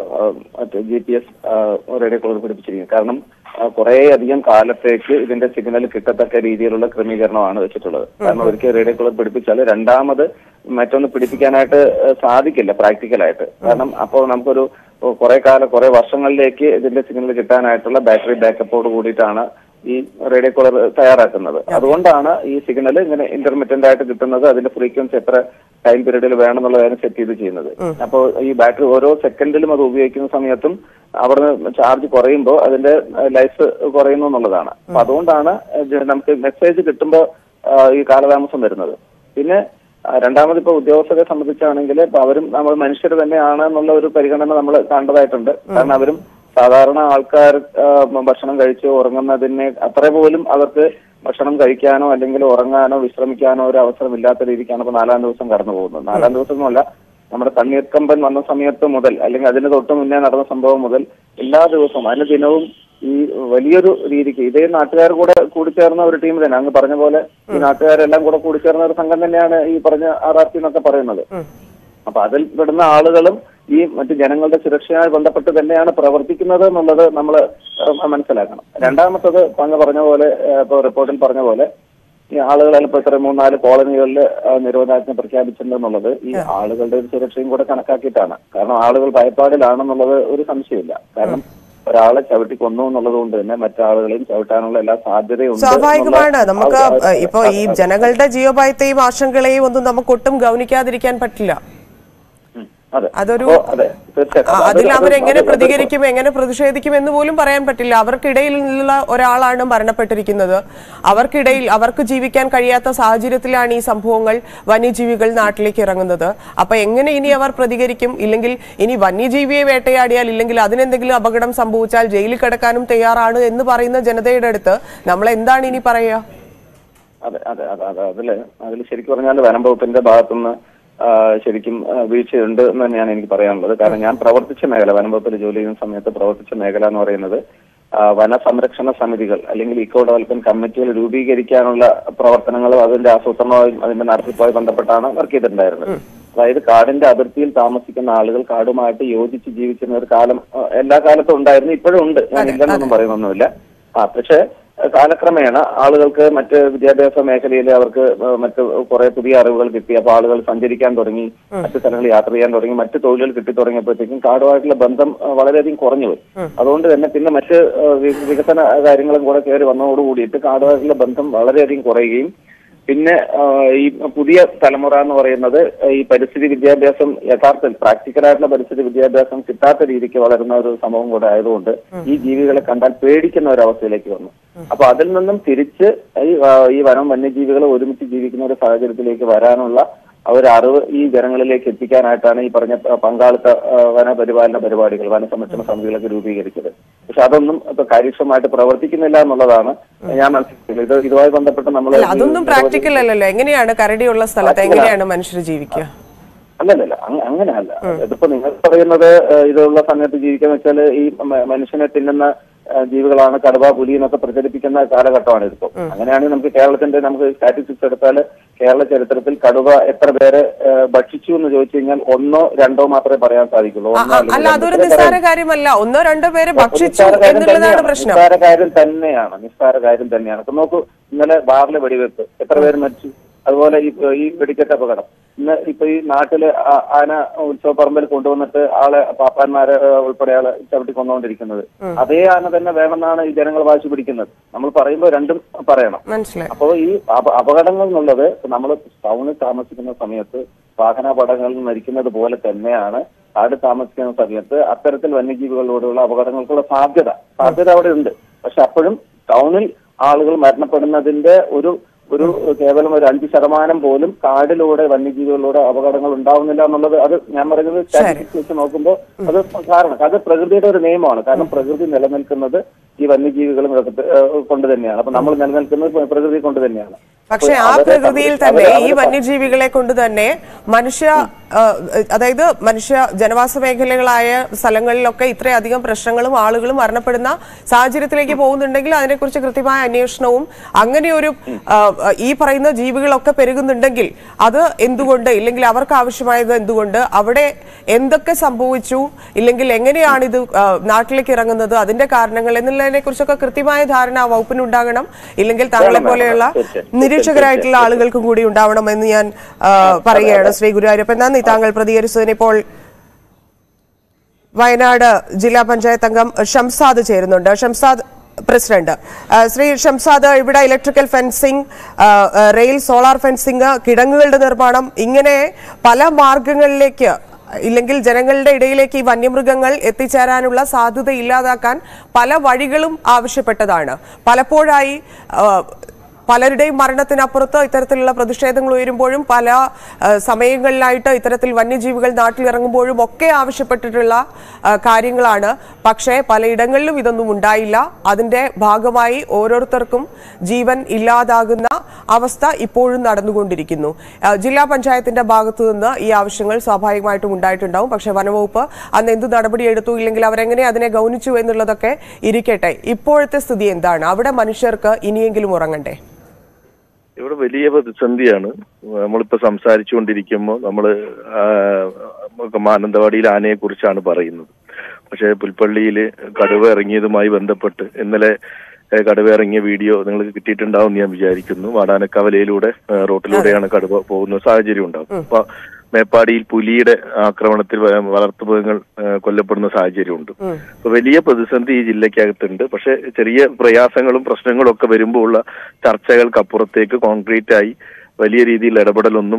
G P S radio collar പിടിപ്പിച്ചിരിക്കുന്നത് കാരണം കുറെ അധികം കാലത്തേക്ക് ഇതിന്റെ സിഗ്നൽ കിട്ടത്തക്ക രീതിയിലുള്ള ക്രമീകരണമാണ് വെച്ചിട്ടുള്ളത് കാരണം ഒരിക്കൽ റേഡിയോ കോളർ പിടിപ്പിച്ചാൽ രണ്ടാമത് മറ്റൊന്ന് പിടിപ്പിക്കാനായിട്ട് ആ, സാധിക്കില്ല പ്രാക്ടിക്കലായിട്ട് കാരണം അപ്പോൾ നമുക്കൊരു കുറെ കാലം കുറെ വർഷങ്ങളിലേക്ക് ഇതിന്റെ സിഗ്നൽ കിട്ടാനായിട്ടുള്ള ബാറ്ററി ബാക്കപ്പോട് കൂടിയിട്ടാണ് ഈ റേഡിയോ കോളർ തയ്യാറാക്കുന്നത് അതുകൊണ്ടാണ് ഈ സിഗ്നൽ ഇങ്ങനെ ഇന്റർമീഡിയന്റ് ആയിട്ട് കിട്ടുന്നത് അതിന്റെ ഫ്രീക്വൻസി എത്ര ടൈം പീരീഡിൽ വേണമെന്നുള്ള കാര്യം സെറ്റ് ചെയ്ത് ചെയ്യുന്നത് അപ്പോൾ ഈ ബാറ്ററി ഓരോ സെക്കൻഡിലും അത് ഉപയോഗിക്കുന്ന സമയത്തും അവിടെ ചാർജ് കുറയുമ്പോൾ അതിന്റെ ലൈഫ് കുറയുന്നു എന്നുള്ളതാണ് അപ്പൊ അതുകൊണ്ടാണ് ഇത് നമുക്ക് മെസ്സേജ് കിട്ടുമ്പോൾ ഈ കാലതാമസം വരുന്നത് പിന്നെ ആ, രണ്ടാമത് ഇപ്പൊ ഉദ്യോഗസ്ഥരെ സംബന്ധിച്ചാണെങ്കിൽ ഇപ്പൊ അവരും നമ്മൾ മനുഷ്യർ തന്നെയാണ് എന്നുള്ള ഒരു പരിഗണന നമ്മൾ കാണേണ്ടതായിട്ടുണ്ട് കാരണം അവരും സാധാരണ ആൾക്കാർ ആ, ഭക്ഷണം കഴിച്ച് ഉറങ്ങുന്നതിനെ അത്ര പോലും അവർക്ക് ഭക്ഷണം കഴിക്കാനോ അല്ലെങ്കിൽ ഉറങ്ങാനോ വിശ്രമിക്കാനോ ഒരു അവസരം ഇല്ലാത്ത രീതിക്കാണ് ഇപ്പൊ നാലാം ദിവസം കടന്നു പോകുന്നത് നാലാം ദിവസം എന്നല്ല നമ്മുടെ തണ്ണീർക്കമ്പൻ വന്ന സമയത്ത് മുതൽ അല്ലെങ്കിൽ അതിന് തൊട്ട് മുന്നേ നടന്ന സംഭവം മുതൽ എല്ലാ ദിവസവും അനുദിനവും ഈ വലിയൊരു രീതിക്ക് ഇതേ നാട്ടുകാർ കൂടെ കൂടിച്ചേർന്ന ഒരു ടീം തന്നെ അങ്ങ് പറഞ്ഞ പോലെ ഈ നാട്ടുകാരെല്ലാം കൂടെ കൂടിച്ചേർന്ന ഒരു സംഘം തന്നെയാണ് ഈ പറഞ്ഞ ആർ ആർ പി എന്നൊക്കെ പറയുന്നത് അപ്പൊ അതിൽ പെടുന്ന ആളുകളും ഈ മറ്റു ജനങ്ങളുടെ സുരക്ഷയുമായി ബന്ധപ്പെട്ട് തന്നെയാണ് പ്രവർത്തിക്കുന്നത് എന്നുള്ളത് നമ്മൾ മനസ്സിലാക്കണം രണ്ടാമത്തത് ഇപ്പൊ അങ്ങ് പറഞ്ഞ പോലെ ഏഹ്, ഇപ്പൊ റിപ്പോർട്ടിൽ പറഞ്ഞ പോലെ ഈ ആളുകളെ ഇപ്പൊ ഇത്ര മൂന്നാല് കോളനികളിൽ നിരോധനാജ്ഞ പ്രഖ്യാപിച്ചിട്ടുണ്ടെന്നുള്ളത് ഈ ആളുകളുടെ ഒരു സുരക്ഷയും കൂടെ കണക്കാക്കിയിട്ടാണ് കാരണം ആളുകൾ ഭയപ്പാടിലാണെന്നുള്ളത് ഒരു സംശയമില്ല കാരണം ഒരാളെ ചവിട്ടി കൊന്നു എന്നുള്ളത് കൊണ്ട് തന്നെ മറ്റാളുകളെയും ചവിട്ടാനുള്ള എല്ലാ സാധ്യതയും ഉണ്ട് സ്വാഭാവികമാണ് എന്നുള്ള- നമുക്ക് ആ- ആ- ഇപ്പൊ ഈ ജനങ്ങളുടെ ജീവഭയത്തെയും ആശങ്കകളെയും ഒന്നും നമുക്ക് ഒട്ടും ഗൗനിക്കാതിരിക്കാൻ പറ്റില്ല അതെ അതൊരു അപ്പോ അതെ തീർച്ചയായിട്ടും ആ, അത് അതിൽ അത് അവരെങ്ങനെ അത് പ്രതികരിക്കും എങ്ങനെ പ്രതിഷേധിക്കും എന്ന് പോലും പറയാൻ പറ്റില്ല അവർക്കിടയിൽ നിന്നുള്ള ഒരാളാണ് മരണപ്പെട്ടിരിക്കുന്നത് അവർക്കിടയിൽ അവർക്ക് ജീവിക്കാൻ കഴിയാത്ത സാഹചര്യത്തിലാണ് ഈ സംഭവങ്ങൾ വന്യജീവികൾ നാട്ടിലേക്ക് ഇറങ്ങുന്നത് അപ്പൊ എങ്ങനെ ഇനി അവർ പ്രതികരിക്കും ഇല്ലെങ്കിൽ ഇനി വന്യജീവിയെ വേട്ടയാടിയാൽ ഇല്ലെങ്കിൽ അതിനെന്തെങ്കിലും അപകടം സംഭവിച്ചാൽ ജയിലിൽ കിടക്കാനും തയ്യാറാണ് എന്ന് പറയുന്ന ജനതയുടെ അടുത്ത് നമ്മൾ എന്താണ് ഇനി പറയുക അതെ അതെ അതെ അതെ അതില് അതിൽ ശരിക്കും പറഞ്ഞാൽ വനം വകുപ്പിന്റെ ഭാഗത്തുനിന്ന് ആ, ശരിക്കും ആ, വീഴ്ചയുണ്ട് എന്ന് തന്നെയാണ് എനിക്ക് പറയാനുള്ളത് കാരണം ഞാൻ പ്രവർത്തിച്ച മേഖല വനം വകുപ്പിൽ ജോലി ചെയ്യുന്ന സമയത്ത് പ്രവർത്തിച്ച മേഖല എന്ന് പറയുന്നത് ആ, വന സംരക്ഷണ സമിതികൾ അല്ലെങ്കിൽ ഇക്കോ ഡെവലപ്മെന്റ് കമ്മിറ്റികൾ രൂപീകരിക്കാനുള്ള പ്രവർത്തനങ്ങളും അതിന്റെ ആസൂത്രണവും അതിന്റെ നടത്തിപ്പുമായി ബന്ധപ്പെട്ടാണ് വർക്ക് ചെയ്തിട്ടുണ്ടായിരുന്നത് അതായത് കാടിന്റെ അതിർത്തിയിൽ താമസിക്കുന്ന ആളുകൾ കാടുമായിട്ട് യോജിച്ച് ജീവിച്ചിരുന്ന ഒരു കാലം ആ, എല്ലാ കാലത്തും ഉണ്ടായിരുന്നു ഇപ്പോഴും ഉണ്ട് ഞാൻ ഇല്ലെന്നൊന്നും പറയുന്നൊന്നുമില്ല ആ പക്ഷേ കാലക്രമേണ ആളുകൾക്ക് മറ്റ് വിദ്യാഭ്യാസ മേഖലയിൽ അവർക്ക് ഏഹ്, മറ്റ് കുറെ പുതിയ അറിവുകൾ കിട്ടി അപ്പൊ ആളുകൾ സഞ്ചരിക്കാൻ തുടങ്ങി മറ്റു സ്ഥലങ്ങളിൽ യാത്ര ചെയ്യാൻ തുടങ്ങി മറ്റു തൊഴിലുകൾ കിട്ടി തുടങ്ങിയപ്പോഴത്തേക്കും കാടുമായിട്ടുള്ള ബന്ധം ഏഹ്, വളരെയധികം കുറഞ്ഞു പോയി അതുകൊണ്ട് തന്നെ പിന്നെ മറ്റ് ഏഹ്, വി- വികസന കാര്യങ്ങളും കൂടെ കയറി വന്നതോടുകൂടിയിട്ട് കാടുമായിട്ടുള്ള ബന്ധം വളരെയധികം കുറയുകയും പിന്നെ ആ, ഈ പുതിയ തലമുറ എന്ന് പറയുന്നത് ഈ പരിസ്ഥിതി വിദ്യാഭ്യാസം യഥാർത്ഥത്തിൽ പ്രാക്ടിക്കൽ ആയിട്ടുള്ള പരിസ്ഥിതി വിദ്യാഭ്യാസം കിട്ടാത്ത രീതിക്ക് വളരുന്ന ഒരു സംഭവം കൂടെ ആയതുകൊണ്ട് ഈ ജീവികളെ കണ്ടാൽ പേടിക്കുന്ന ഒരു അവസ്ഥയിലേക്ക് വന്നു അപ്പൊ അതിൽ നിന്നും തിരിച്ച് ഈ ആ, ഈ വനം വന്യജീവികൾ ഒരുമിച്ച് ജീവിക്കുന്ന ഒരു സാഹചര്യത്തിലേക്ക് വരാനുള്ള ആ ഒരു അറിവ് ഈ ജനങ്ങളിലേക്ക് എത്തിക്കാനായിട്ടാണ് ഈ പറഞ്ഞ പ- പങ്കാളിത്ത ആ, വനപരിപാലന പരിപാടികൾ വനസംരക്ഷണ സമിതികളൊക്കെ രൂപീകരിച്ചത് പക്ഷെ അതൊന്നും ഇപ്പൊ കാര്യക്ഷമമായിട്ട് പ്രവർത്തിക്കുന്നില്ല എന്നുള്ളതാണ് ഞാൻ മനസ്സിലാക്കുന്നത് ഇത് ഇതുമായി ബന്ധപ്പെട്ട് നമ്മൾ അല്ല അതൊന്നും പ്രാക്ടിക്കൽ അല്ലല്ലോ എങ്ങനെയാണ് കരടിയുള്ള സ്ഥലത്ത് എങ്ങനെയാണ് മനുഷ്യർ ജീവിക്കുക അല്ലല്ല അങ്ങ- അങ്ങനെയല്ല ഇതിപ്പോ നിങ്ങൾ പറയുന്നത് ഏഹ്, ഇതുള്ള സമയത്ത് ജീവിക്കാന്ന് വെച്ചാൽ ഈ മ- മനുഷ്യനെ തിന്നുന്ന ഏഹ്, ജീവികളാണ് കടുവ പുലി എന്നൊക്കെ പ്രചരിപ്പിക്കുന്ന കാലഘട്ടമാണ് ഇതിപ്പോ അങ്ങനെയാണെങ്കിൽ നമുക്ക് കേരളത്തിന്റെ നമുക്ക് സ്റ്റാറ്റിസ്റ്റിക്സ് എടുത്താൽ കേരള ചരിത്രത്തിൽ കടുവ എത്ര പേരെ ഏഹ്, ഭക്ഷിച്ചു എന്ന് ചോദിച്ചു കഴിഞ്ഞാൽ ഒന്നോ രണ്ടോ മാത്രമേ പറയാൻ സാധിക്കുള്ളൂ ആ, ഒന്നോ ആ, അല്ലെങ്കിൽ അല്ല രണ്ടോ അതൊരു പേരെ നിസ്സാര പറയാൻ- കാര്യമല്ല ഒന്നോ രണ്ടോ പേര് ഭക്ഷിച്ചു നിസ്സാര കാര്യം എന്നുള്ളതാണ് തന്നെയാണ്. പ്രശ്നം നിസ്സാര കാര്യം തന്നെയാണ് നിസ്സാര കാര്യം തന്നെയാണ് ഇപ്പൊ നോക്കൂ ഇന്നലെ ബാറിലെ വെടിവെപ്പ് എത്ര പേര് മരിച്ചു അതുപോലെ ഈ ഈ വെടിക്കെട്ട് അപകടം ഇന്ന് ഇപ്പൊ ഈ നാട്ടില് ആ- ആന ഉത്സവ പറമ്പിൽ കൊണ്ടുവന്നിട്ട് ആളെ പാപ്പാന്മാരെ ഏഹ്, ഉൾപ്പെടെ ആളെ ചവിട്ടി കൊന്നുകൊണ്ടിരിക്കുന്നത് അതേ ആന തന്നെ വേണമെന്നാണ് ഈ ജനങ്ങൾ വാശി പിടിക്കുന്നത് നമ്മൾ പറയുമ്പോൾ രണ്ടും പറയണം മനസ്സിലായി അപ്പോൾ ഈ അപ- അപകടങ്ങൾ എന്നുള്ളത് നമ്മൾ ടൗണിൽ താമസിക്കുന്ന സമയത്ത് വാഹനാപകടങ്ങളിൽ മരിക്കുന്നത് പോലെ തന്നെയാണ് കാട് താമസിക്കുന്ന സമയത്ത് അത്തരത്തിൽ വന്യജീവികളോടുള്ള അപകടങ്ങൾക്കുള്ള സാധ്യത സാധ്യത അവിടെ ഉണ്ട് പക്ഷെ അപ്പോഴും ടൗണിൽ ആളുകൾ മരണപ്പെടുന്നതിന്റെ ഒരു ഒരു കേവലം ഒരു അഞ്ച് ശതമാനം പോലും കാടിലൂടെ വന്യജീവികളിലൂടെ അപകടങ്ങൾ ഉണ്ടാവുന്നില്ല എന്നുള്ളത് അത് ഞാൻ പറയുന്നത് സ്റ്റാറ്റിസ്റ്റിക്സ് വെച്ച് നോക്കുമ്പോൾ അത് കാരണം അത് പ്രകൃതിയുടെ ഒരു നിയമമാണ് കാരണം പ്രകൃതി നിലനിൽക്കുന്നത് ഈ വന്യജീവികളും ഇതൊക്കെ ഏഹ് കൊണ്ട് തന്നെയാണ് അപ്പൊ നമ്മൾ നിലനിൽക്കുന്നത് പ്രകൃതി കൊണ്ട് തന്നെയാണ് പക്ഷെ ആ അവരെ- പ്രകൃതിയിൽ അവരെ- തന്നെ ഈ അവരെ- വന്യജീവികളെ കൊണ്ട് തന്നെ മനുഷ്യ ആ, അതായത് മനുഷ്യ ജനവാസ മേഖലകളായ സ്ഥലങ്ങളിലൊക്കെ ഇത്രയധികം പ്രശ്നങ്ങളും ആളുകളും മരണപ്പെടുന്ന സാഹചര്യത്തിലേക്ക് പോകുന്നുണ്ടെങ്കിൽ അതിനെക്കുറിച്ച് കൃത്യമായ അന്വേഷണവും അങ്ങനെ ഒരു ആ, ഈ പറയുന്ന ജീവികളൊക്കെ പെരുകുന്നുണ്ടെങ്കിൽ അത് എന്തുകൊണ്ട് ഇല്ലെങ്കിൽ അവർക്ക് ആവശ്യമായത് എന്തുകൊണ്ട് അവിടെ എന്തൊക്കെ സംഭവിച്ചു ഇല്ലെങ്കിൽ എങ്ങനെയാണ് ഇത് ആ, നാട്ടിലേക്ക് ഇറങ്ങുന്നത് അതിന്റെ കാരണങ്ങൾ എന്നുള്ളതിനെ കുറിച്ചൊക്കെ കൃത്യമായ ധാരണ ആ വകുപ്പിനുണ്ടാകണം ഇല്ലെങ്കിൽ താങ്കളെ വേണം, പോലെയുള്ള തീർച്ചയായും. നിരീക്ഷകരായിട്ടുള്ള ആളുകൾക്കും കൂടി ഉണ്ടാവണമെന്ന് ഞാൻ ആ, പറയുകയാണ് ശ്രീ ഗുരുവായൂരപ്പൻ നന്ദി താങ്കൾ പ്രതികരിച്ചതിന് ഇപ്പോൾ വയനാട് ജില്ലാ പഞ്ചായത്ത് അംഗം ഷംസാദ് ചേരുന്നുണ്ട് ഷംസാദ് പ്രസിഡന്റ് ആ, ശ്രീ ഷംസാദ് ഇവിടെ ഇലക്ട്രിക്കൽ ഫെൻസിംഗ് ആ, ആ, റെയിൽ സോളാർ ഫെൻസിംഗ് കിടങ്ങുകളുടെ നിർമ്മാണം ഇങ്ങനെ പല മാർഗങ്ങളിലേക്ക് ഇല്ലെങ്കിൽ ജനങ്ങളുടെ ഇടയിലേക്ക് ഈ വന്യമൃഗങ്ങൾ എത്തിച്ചേരാനുള്ള സാധ്യത ഇല്ലാതാക്കാൻ പല വഴികളും ആവശ്യപ്പെട്ടതാണ് പലപ്പോഴായി ആ, പലരുടെയും മരണത്തിനപ്പുറത്ത് ഇത്തരത്തിലുള്ള പ്രതിഷേധങ്ങൾ ഉയരുമ്പോഴും പല ആ, സമയങ്ങളിലായിട്ട് ഇത്തരത്തിൽ വന്യജീവികൾ നാട്ടിലിറങ്ങുമ്പോഴും ഒക്കെ ആവശ്യപ്പെട്ടിട്ടുള്ള ആ, കാര്യങ്ങളാണ് പക്ഷേ പലയിടങ്ങളിലും ഇതൊന്നും ഉണ്ടായില്ല അതിന്റെ ഭാഗമായി ഓരോരുത്തർക്കും ജീവൻ ഇല്ലാതാകുന്ന അവസ്ഥ ഇപ്പോഴും നടന്നുകൊണ്ടിരിക്കുന്നു ആ, ജില്ലാ പഞ്ചായത്തിന്റെ ഭാഗത്തു നിന്ന് ഈ ആവശ്യങ്ങൾ സ്വാഭാവികമായിട്ടും ഉണ്ടായിട്ടുണ്ടാവും പക്ഷേ വനവകുപ്പ് അന്ന് എന്ത് നടപടിയെടുത്തു ഇല്ലെങ്കിൽ അവരെങ്ങനെ അതിനെ ഗൗനിച്ചു എന്നുള്ളതൊക്കെ ഇരിക്കട്ടെ ഇപ്പോഴത്തെ സ്ഥിതി എന്താണ് അവിടെ മനുഷ്യർക്ക് ഇനിയെങ്കിലും ഉറങ്ങണ്ടേ ഇവിടെ വലിയ പ്രതിസന്ധിയാണ് നമ്മളിപ്പോ സംസാരിച്ചുകൊണ്ടിരിക്കുമ്പോൾ നമ്മള് ആ, നമുക്ക് മാനന്തവാടിയിൽ ആനയെ കുറിച്ചാണ് പറയുന്നത് പക്ഷെ പുൽപ്പള്ളിയിൽ കടുവ ഇറങ്ങിയതുമായി ബന്ധപ്പെട്ട് ഇന്നലെ ഏ, കടുവ ഇറങ്ങിയ വീഡിയോ നിങ്ങൾക്ക് കിട്ടിയിട്ടുണ്ടാവും എന്ന് ഞാൻ വിചാരിക്കുന്നു വാടാനക്കവലയിലൂടെ ഏ, റോട്ടിലൂടെയാണ് കടുവ പോകുന്ന സാഹചര്യം ഉണ്ടാവും അപ്പൊ മേപ്പാടിയിൽ പുലിയുടെ ആക്രമണത്തിൽ വ- വളർത്തുമൃഗങ്ങൾ ഏ, കൊല്ലപ്പെടുന്ന സാഹചര്യമുണ്ട് അപ്പൊ വലിയ പ്രതിസന്ധി ഈ ജില്ലക്കകത്തുണ്ട് പക്ഷെ ചെറിയ പ്രയാസങ്ങളും പ്രശ്നങ്ങളും ഒക്കെ വരുമ്പോൾ ഉള്ള ചർച്ചകൾക്കപ്പുറത്തേക്ക് കോൺക്രീറ്റ് ആയി വലിയ രീതിയിൽ ഇടപെടലൊന്നും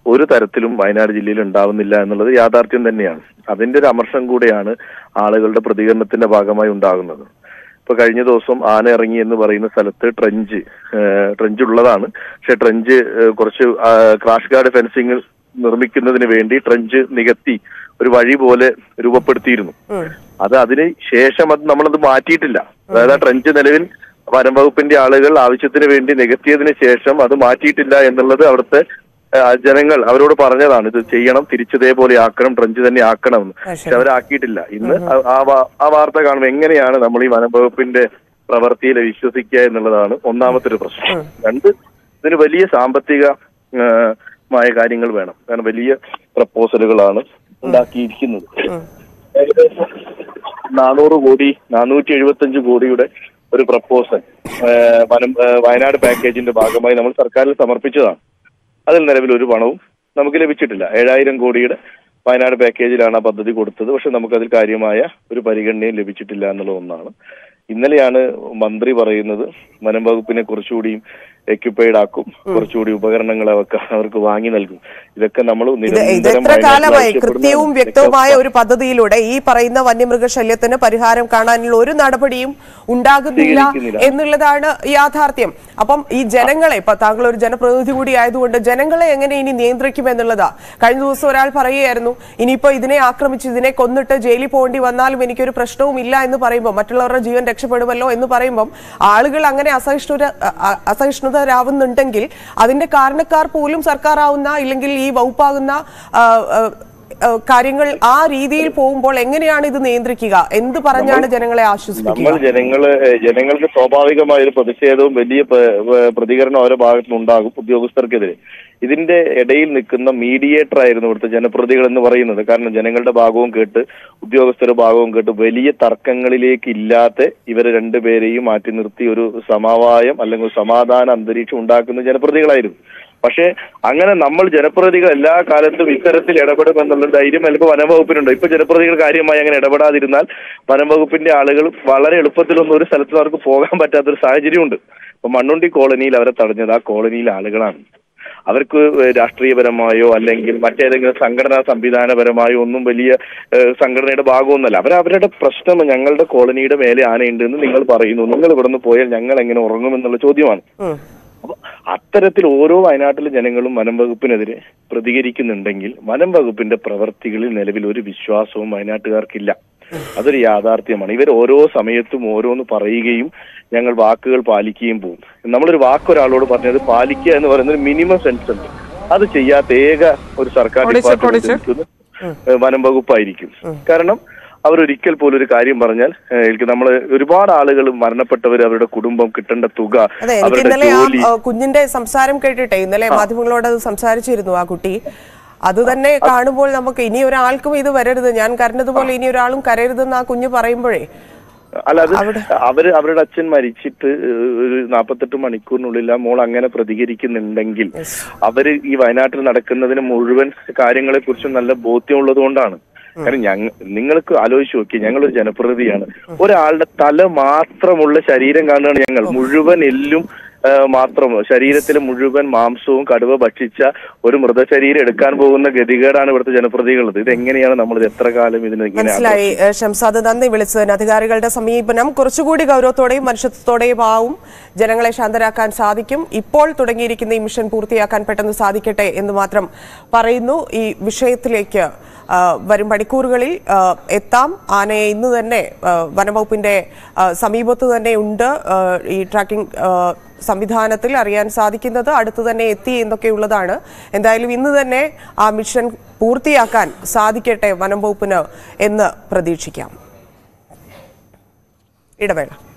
ഒരു തരത്തിലും വയനാട് ജില്ലയിൽ ഉണ്ടാവുന്നില്ല എന്നുള്ളത് യാഥാർത്ഥ്യം തന്നെയാണ് അതിന്റെ ഒരു അമർഷം കൂടെയാണ് ആളുകളുടെ പ്രതികരണത്തിന്റെ ഭാഗമായി ഉണ്ടാകുന്നത് ഇപ്പൊ കഴിഞ്ഞ ദിവസം ആന ഇറങ്ങി എന്ന് പറയുന്ന സ്ഥലത്ത് ട്രഞ്ച് ഏഹ്, ട്രഞ്ച് ഉള്ളതാണ് പക്ഷെ ട്രഞ്ച് ഏഹ്, കുറച്ച് ആ, ക്രാഷ് ഗാർഡ് ഫെൻസിങ് നിർമ്മിക്കുന്നതിന് വേണ്ടി ട്രഞ്ച് നികത്തി ഒരു വഴി പോലെ രൂപപ്പെടുത്തിയിരുന്നു അത് അതിന് ശേഷം അത് നമ്മളത് മാറ്റിയിട്ടില്ല അതായത് ആ ട്രഞ്ച് നിലവിൽ വനം വകുപ്പിന്റെ ആളുകൾ ആവശ്യത്തിന് വേണ്ടി നികത്തിയതിന് ശേഷം അത് മാറ്റിയിട്ടില്ല എന്നുള്ളത് അവിടുത്തെ ആ, ജനങ്ങൾ അവരോട് പറഞ്ഞതാണ് ഇത് ചെയ്യണം തിരിച്ചതേപോലെ ആക്കണം ട്രഞ്ച് തന്നെ ആക്കണം എന്ന് പക്ഷെ അവരാക്കിയിട്ടില്ല ഇന്ന് ആ- ആ വാ- ആ വാർത്ത കാണുമ്പോൾ എങ്ങനെയാണ് നമ്മൾ ഈ വനം വകുപ്പിന്റെ പ്രവൃത്തിയിൽ വിശ്വസിക്കുക എന്നുള്ളതാണ് ഒന്നാമത്തെ ഒരു പ്രശ്നം രണ്ട് ഇതിന് വലിയ സാമ്പത്തിക ആ, മായ കാര്യങ്ങൾ വേണം കാരണം വലിയ പ്രപ്പോസലുകളാണ് ഉണ്ടാക്കിയിരിക്കുന്നത് ഏകദേശം നാനൂറ് കോടി നാനൂറ്റി എഴുപത്തഞ്ച് കോടിയുടെ ഒരു പ്രപ്പോസൽ വനം ആ, വയനാട് പാക്കേജിന്റെ ഭാഗമായി നമ്മൾ സർക്കാരിൽ സമർപ്പിച്ചതാണ് അതിൽ നിലവിൽ ഒരു പണവും നമുക്ക് ലഭിച്ചിട്ടില്ല ഏഴായിരം കോടിയുടെ വയനാട് പാക്കേജിലാണ് ആ പദ്ധതി കൊടുത്തത് പക്ഷെ നമുക്കതിൽ കാര്യമായ ഒരു പരിഗണനയും ലഭിച്ചിട്ടില്ല എന്നുള്ള ഒന്നാണ് ഇന്നലെയാണ് മന്ത്രി പറയുന്നത് വനം വകുപ്പിനെ കുറച്ചുകൂടിയും എക്യുപ്പൈഡ് ആക്കും കുറച്ചുകൂടി ഉപകരണങ്ങൾ അവർക്ക് അവർക്ക് വാങ്ങി നൽകും ഇതൊക്കെ നമ്മൾ ഇത് ഇത് നിരന്തരം എത്ര വയനാട്ടിൽ കാലമായി ആവശ്യപ്പെടുന്നതാണ്. കൃത്യവും വ്യക്തവുമായ ഒരു പദ്ധതിയിലൂടെ ഈ പറയുന്ന വന്യമൃഗശല്യത്തിന് പരിഹാരം കാണാനുള്ള ഒരു നടപടിയും ഉണ്ടാകുന്നില്ല സ്വീകരിക്കുന്നില്ല. എന്നുള്ളതാണ് യാഥാർത്ഥ്യം അപ്പം ഈ ജനങ്ങളെ ഇപ്പൊ താങ്കൾ ഒരു ജനപ്രതിനിധി കൂടി ആയതുകൊണ്ട് ജനങ്ങളെ എങ്ങനെ ഇനി നിയന്ത്രിക്കും എന്നുള്ളതാ കഴിഞ്ഞ ദിവസം ഒരാൾ പറയുകയായിരുന്നു ഇനിയിപ്പോ ഇതിനെ ആക്രമിച്ച് ഇതിനെ കൊന്നിട്ട് ജയിലിൽ പോകേണ്ടി വന്നാലും എനിക്കൊരു പ്രശ്നവും ഇല്ല എന്ന് പറയുമ്പോൾ മറ്റുള്ളവരുടെ ജീവൻ രക്ഷപ്പെടുമല്ലോ എന്ന് പറയുമ്പം ആളുകൾ അങ്ങനെ അസഹിഷ്ണുര അ- അ- അസഹിഷ്ണുതരാവുന്നുണ്ടെങ്കിൽ അതിന്റെ കാരണക്കാർ പോലും സർക്കാർ ആവുന്ന ഇല്ലെങ്കിൽ ഈ വകുപ്പാകുന്ന ആ, ആ, ആ, കാര്യങ്ങൾ ആ രീതിയിൽ പോകുമ്പോൾ എങ്ങനെയാണ് ഇത് നിയന്ത്രിക്കുക എന്ത് പറഞ്ഞാണ് ജനങ്ങളെ നമ്മൾ ആശ്വസിപ്പിക്കുക ജനങ്ങള് ഏഹ് ജനങ്ങൾക്ക് സ്വാഭാവികമായ ഒരു പ്രതിഷേധവും വലിയ പ്ര- ഏഹ് പ്രതികരണം ഓരോ ഭാഗത്തുനിന്ന് ഉണ്ടാകും ഉദ്യോഗസ്ഥർക്കെതിരെ ഇതിന്റെ ഇടയിൽ നിൽക്കുന്ന മീഡിയേറ്റർ ആയിരുന്നു ഇവിടുത്തെ ജനപ്രതികൾ എന്ന് പറയുന്നത് കാരണം ജനങ്ങളുടെ ഭാഗവും കേട്ട് ഉദ്യോഗസ്ഥരുടെ ഭാഗവും കേട്ട് വലിയ തർക്കങ്ങളിലേക്ക് ഇല്ലാത്ത ഇവരെ രണ്ടുപേരെയും മാറ്റി നിർത്തി ഒരു സമവായം അല്ലെങ്കിൽ ഒരു സമാധാന അന്തരീക്ഷം ഉണ്ടാക്കുന്ന ജനപ്രതികളായിരുന്നു പക്ഷേ അങ്ങനെ നമ്മൾ ജനപ്രതിനിധികൾ എല്ലാ കാലത്തും ഇത്തരത്തിൽ ഇടപെടും എന്നുള്ള ധൈര്യം ചിലപ്പോൾ വനംവകുപ്പിനുണ്ട് ഇപ്പൊ ജനപ്രതിനിധികൾ കാര്യമായി അങ്ങനെ ഇടപെടാതിരുന്നാൽ വനംവകുപ്പിന്റെ ആളുകൾ വളരെ എളുപ്പത്തിലൊന്നും ഒരു സ്ഥലത്ത് അവർക്ക് പോകാൻ പറ്റാത്തൊരു സാഹചര്യമുണ്ട് ഇപ്പൊ മണ്ണുണ്ടി കോളനിയിൽ അവരെ തടഞ്ഞത് ആ കോളനിയിലെ ആളുകളാണ് അവർക്ക് രാഷ്ട്രീയപരമായോ അല്ലെങ്കിൽ മറ്റേതെങ്കിലും സംഘടനാ സംവിധാനപരമായോ ഒന്നും വലിയ ഏഹ്, സംഘടനയുടെ ഭാഗമൊന്നുമല്ല അവർ അവരുടെ പ്രശ്നം ഞങ്ങളുടെ കോളനിയുടെ മേലെ ആനയുണ്ട് എന്ന് നിങ്ങൾ പറയുന്നു നിങ്ങൾ ഇവിടുന്ന് പോയാൽ ഞങ്ങൾ എങ്ങനെ ഉറങ്ങുമെന്നുള്ള ചോദ്യമാണ് അപ്പൊ അത്തരത്തിൽ ഓരോ വയനാട്ടിലെ ജനങ്ങളും വനം വകുപ്പിനെതിരെ പ്രതികരിക്കുന്നുണ്ടെങ്കിൽ വനം വകുപ്പിന്റെ പ്രവർത്തികളിൽ നിലവിൽ ഒരു വിശ്വാസവും വയനാട്ടുകാർക്കില്ല അതൊരു യാഥാർത്ഥ്യമാണ് ഇവർ ഓരോ സമയത്തും ഓരോന്ന് പറയുകയും ഞങ്ങൾ വാക്കുകൾ പാലിക്കുകയും പോകും നമ്മളൊരു വാക്ക് ഒരാളോട് പറഞ്ഞത് പാലിക്കുക എന്ന് പറയുന്നത് മിനിമം സെൻസ് ഉണ്ട് അത് ചെയ്യാത്ത ഏക ഒരു സർക്കാർ പൊളിച്ച്, ഡിപ്പാർട്ട്മെന്റ് പൊളിച്ച്. എനിക്ക് തോന്നുന്നു, ഏഹ് വനം വകുപ്പായിരിക്കും കാരണം അവരൊരിക്കൽ പോലും ഒരു കാര്യം പറഞ്ഞാൽ നമ്മൾ ഒരുപാട് ആളുകൾ മരണപ്പെട്ടവർ അവരുടെ കുടുംബം കിട്ടേണ്ട തുക അതെ എനിക്ക് അവരുടെ ഇന്നലെ ആ ജോലി ആ, കുഞ്ഞിന്റെ സംസാരം കേട്ടിട്ടെ ഇന്നലെ മാധ്യമങ്ങളോട് അത് സംസാരിച്ചിരുന്നു ആ കുട്ടി അത് തന്നെ കാണുമ്പോൾ നമുക്ക് ഇനി ഒരാൾക്കും ഇത് വരരുത് ഞാൻ കരഞ്ഞതുപോലെ ഇനി ഒരാളും കരയരുതെന്ന് ആ കുഞ്ഞ് പറയുമ്പോഴേ അല്ല അത് അവര് അവരുടെ അച്ഛൻ മരിച്ചിട്ട് ഏഹ്, ഒരു നാപ്പത്തെട്ട് മണിക്കൂറിനുള്ളിൽ ആ മോൾ അങ്ങനെ പ്രതികരിക്കുന്നുണ്ടെങ്കിൽ അവര് ഈ വയനാട്ടിൽ നടക്കുന്നതിന് മുഴുവൻ കാര്യങ്ങളെ കുറിച്ചും നല്ല ബോധ്യമുള്ളത് കൊണ്ടാണ് കാരണം ഞങ്ങ നിങ്ങൾക്ക് ആലോചിച്ച് നോക്കി ഞങ്ങളൊരു ജനപ്രതിനിധിയാണ് ഒരാളുടെ തല മാത്രമുള്ള ശരീരം കാണുകയാണ് ഞങ്ങൾ മുഴുവൻ എല്ലും ആ, മാത്രം ശരീരത്തിലെ മുഴുവൻ മാംസവും കടുവ ഭക്ഷിച്ച ഒരു മൃതശരീരം എടുക്കാൻ പോകുന്ന ഗതികേടാണ് ഇവിടുത്തെ ജനപ്രതികളുള്ളത് ഇത് എങ്ങനെയാണ് നമ്മൾ ഇത് എത്ര കാലം ഇതിന് ഇങ്ങനെ മനസ്സിലായി ഏഹ് ഷംസാദ് നന്ദി വിളിച്ചതിന് അധികാരികളുടെ സമീപനം കുറച്ചുകൂടി ഗൗരവത്തോടെയും മനുഷ്യത്വത്തോടെയും ആവും ജനങ്ങളെ ശാന്തരാക്കാൻ സാധിക്കും ഇപ്പോൾ തുടങ്ങിയിരിക്കുന്ന ഈ മിഷൻ പൂർത്തിയാക്കാൻ പെട്ടെന്ന് സാധിക്കട്ടെ എന്ന് മാത്രം പറയുന്നു ഈ വിഷയത്തിലേക്ക് ആ, വരും മണിക്കൂറുകളിൽ ആ, എത്താം ആനയെ ഇന്ന് തന്നെ ആ, വനംവകുപ്പിന്റെ ആ, സമീപത്ത് തന്നെ ഉണ്ട് ആ, ഈ ട്രാക്കിംഗ് ആ, സംവിധാനത്തിൽ അറിയാൻ സാധിക്കുന്നത് അടുത്ത് തന്നെ എത്തി എന്നൊക്കെയുള്ളതാണ് എന്തായാലും ഇന്ന് തന്നെ ആ മിഷൻ പൂർത്തിയാക്കാൻ സാധിക്കട്ടെ വനം വകുപ്പിന് എന്ന് പ്രതീക്ഷിക്കാം ഇടവേള